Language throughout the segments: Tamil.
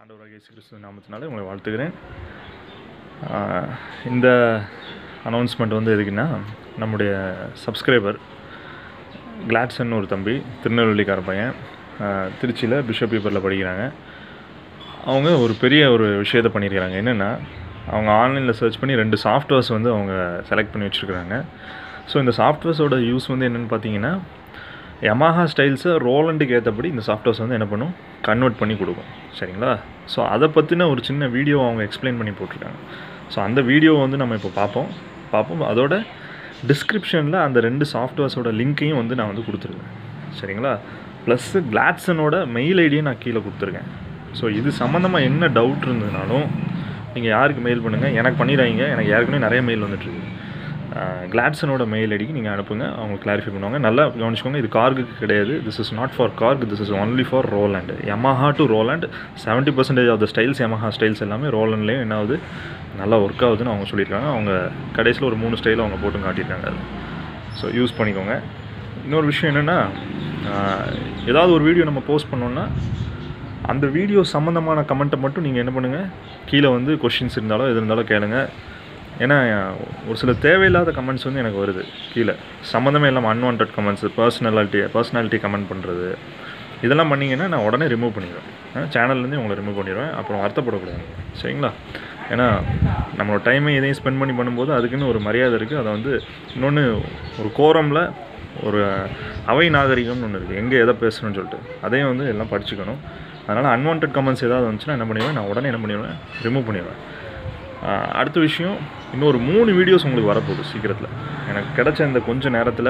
ஆண்டவராக இயேசு கிறிஸ்துவ நாமத்தினால உங்களை வாழ்த்துக்கிறேன் ஆஹ் இந்த அனௌன்ஸ்மெண்ட் வந்து எதுக்குன்னா நம்முடைய சப்ஸ்கிரைபர் கிளாட்சன் ஒரு தம்பி திருநெல்வேலிக்கார பையன் திருச்சியில் பிஷப் பேப்பரில் படிக்கிறாங்க அவங்க ஒரு பெரிய ஒரு விஷயத்தை பண்ணியிருக்கிறாங்க என்னென்னா அவங்க ஆன்லைனில் சர்ச் பண்ணி ரெண்டு சாஃப்ட்வேர்ஸ் வந்து அவங்க செலக்ட் பண்ணி வச்சுருக்குறாங்க ஸோ இந்த சாஃப்ட்வேர்ஸோட யூஸ் வந்து என்னென்னு பார்த்தீங்கன்னா Yamaha ஸ்டைல்ஸை ரோலண்டுக்கு ஏற்றபடி இந்த சாஃப்ட்வேர்ஸ் வந்து என்ன பண்ணும் கன்வெர்ட் பண்ணி கொடுக்கும் சரிங்களா ஸோ அதை பற்றின ஒரு சின்ன வீடியோ அவங்க எக்ஸ்பிளைன் பண்ணி போட்டிருக்காங்க ஸோ அந்த வீடியோ வந்து நம்ம இப்போ பார்ப்போம் பார்ப்போம் அதோட டிஸ்கிரிப்ஷனில் அந்த ரெண்டு சாஃப்ட்வேர்ஸோட லிங்க்கையும் வந்து நான் வந்து கொடுத்துருக்கேன் சரிங்களா ப்ளஸ்ஸு கிளாட்ஸனோட மெயில் ஐடியும் நான் கீழே கொடுத்துருக்கேன் ஸோ இது சம்மந்தமாக என்ன டவுட் இருந்ததுனாலும் நீங்கள் யாருக்கு மெயில் பண்ணுங்கள் எனக்கு பண்ணிடுறாங்க எனக்கு ஏற்கனவே நிறைய மெயில் வந்துட்டுருக்கு கிளாட்ஸனோட மெயில் ஐடிக்கு நீங்கள் அனுப்புங்க அவங்க கிளாரிஃபை பண்ணுவாங்க நல்லா கவனிச்சுக்கோங்க இது கார்குக்கு கிடையாது this is not for Korg this is only for Roland Yamaha to Roland seventy percentage of the styles Yamaha styles எல்லாமே ரோலண்ட்லேயும் என்ன ஆகுது நல்லா ஒர்க் ஆகுதுன்னு அவங்க சொல்லியிருக்காங்க அவங்க கடைசியில் ஒரு மூணு ஸ்டைல் அவங்க போட்டு காட்டியிருக்காங்க அது ஸோ யூஸ் பண்ணிக்கோங்க இன்னொரு விஷயம் என்னென்னா ஏதாவது ஒரு வீடியோ நம்ம போஸ்ட் பண்ணோன்னா அந்த வீடியோ சம்மந்தமான கமெண்ட்டை மட்டும் நீங்கள் என்ன பண்ணுங்கள் கீழே வந்து கொஷின்ஸ் இருந்தாலும் எது இருந்தாலும் கேளுங்க ஏன்னா ஒரு சில தேவையில்லாத கமெண்ட்ஸ் வந்து எனக்கு வருது கீழே சம்மந்தமே இல்லாமல் unwanted comments personality personality comment பண்ணுறது இதெல்லாம் பண்ணிங்கன்னா நான் உடனே ரிமூவ் பண்ணிடுவேன் சேனல்லேருந்து உங்களை ரிமூவ் பண்ணிடுவேன் அப்புறம் வருத்தப்படக்கூடாது சரிங்களா ஏன்னா நம்மளோட டைமை எதையும் ஸ்பெண்ட் பண்ணி பண்ணும்போது அதுக்குன்னு ஒரு மரியாதை இருக்குது அதை வந்து இன்னொன்று ஒரு கோரமில் ஒரு அவை நாகரிகம்னு ஒன்று இருக்குது எங்கே எதை பேசணும்னு சொல்லிட்டு அதையும் வந்து எல்லாம் படிச்சுக்கணும் அதனால் அன்வான்ட் கமெண்ட்ஸ் ஏதாவது வந்துச்சுன்னா என்ன பண்ணிடுவேன் நான் உடனே என்ன பண்ணிடுவேன் ரிமூவ் பண்ணிடுவேன் ஆஹ் அடுத்த விஷயம் இன்னொரு மூணு வீடியோஸ் உங்களுக்கு வரப்போகுது சீக்கிரத்தில் எனக்கு கிடைச்ச இந்த கொஞ்ச நேரத்தில்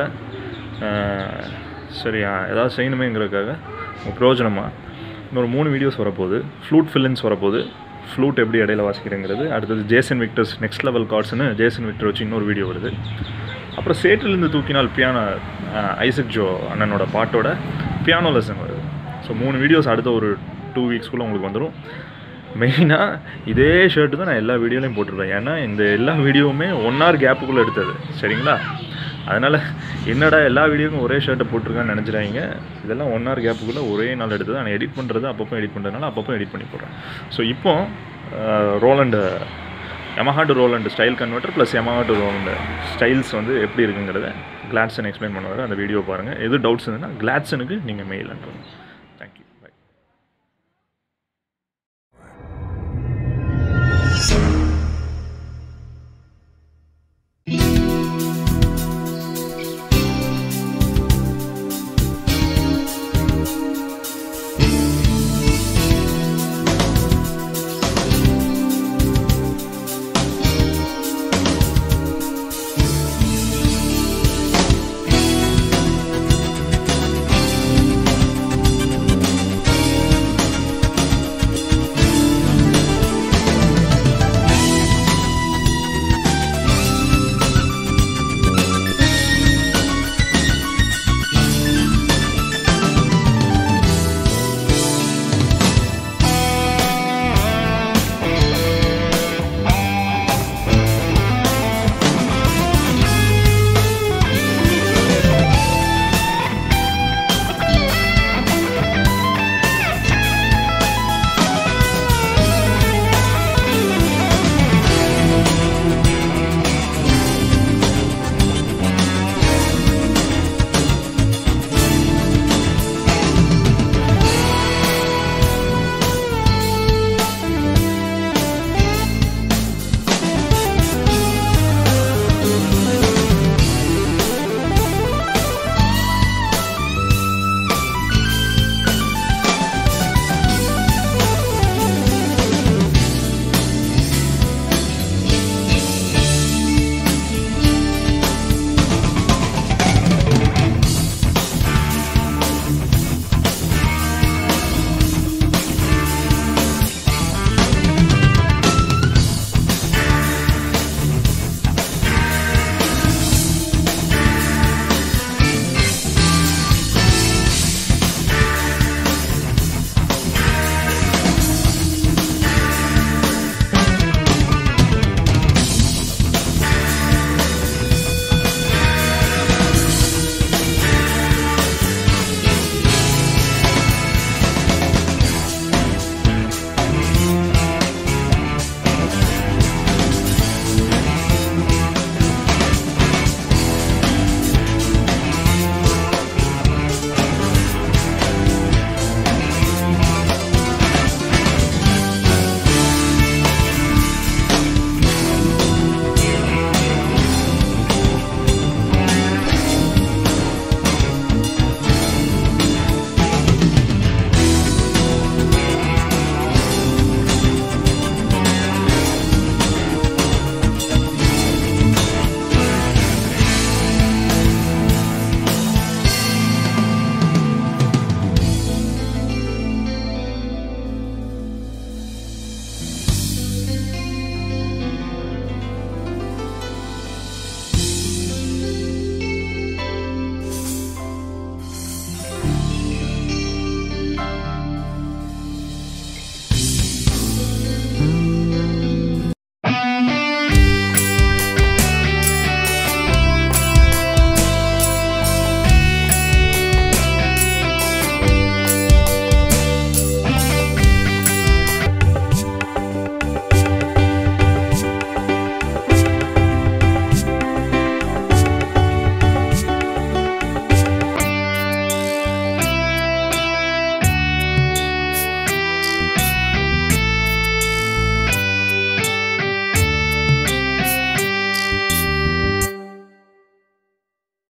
ஆஹ் சரி ஆஹ் ஏதாவது செய்யணுமேங்கிறதுக்காக பிரயோஜனமாக இன்னொரு மூணு வீடியோஸ் வரப்போகுது ஃப்ளூட் ஃபில்லின்ஸ் வரப்போகுது ஃப்ளூட் எப்படி இடையில வாசிக்கிறேங்கிறது அடுத்தது ஜேசன் விக்டர்ஸ் நெக்ஸ்ட் லெவல் கார்ட்ஸ்னு ஜேசன் விக்டர் வச்சு இன்னொரு வீடியோ வருது அப்புறம் சேற்றிலிருந்து தூக்கினால் பியானோ ஐசக் ஜோ அண்ணனோட பாட்டோட பியானோ லெசன் வருது ஸோ மூணு வீடியோஸ் அடுத்த ஒரு டூ வீக்ஸ்க்குள்ளே உங்களுக்கு வந்துடும் மெயினாக இதே ஷர்ட்டு தான் நான் எல்லா வீடியோலையும் போட்டிருப்பேன் ஏன்னா இந்த எல்லா வீடியோவுமே ஒன் ஹவர் கேப்புக்குள்ளே எடுத்தது சரிங்களா அதனால் என்னடா எல்லா வீடியோக்கும் ஒரே ஷர்ட்டை போட்டிருக்கான்னு நினச்சிடாங்க இதெல்லாம் ஒன் ஹவர் கேப்புக்குள்ளே ஒரே நாள் எடுத்தது நான் எடிட் பண்ணுறது அப்பப்போ எடிட் பண்ணுறதுனால அப்பப்போ எடிட் பண்ணி போடுறேன் ஸோ இப்போ Roland Yamaha to Roland style converter plus Yamaha to Roland styles வந்து எப்படி இருக்குங்கிறத கிளாட்ஸன் எக்ஸ்பிளைன் பண்ணுவார் அந்த வீடியோ பாருங்கள் எது டவுட்ஸ் இருந்ததுன்னா கிளாட்ஸனுக்கு நீங்கள் மெயில் அனுப்புங்க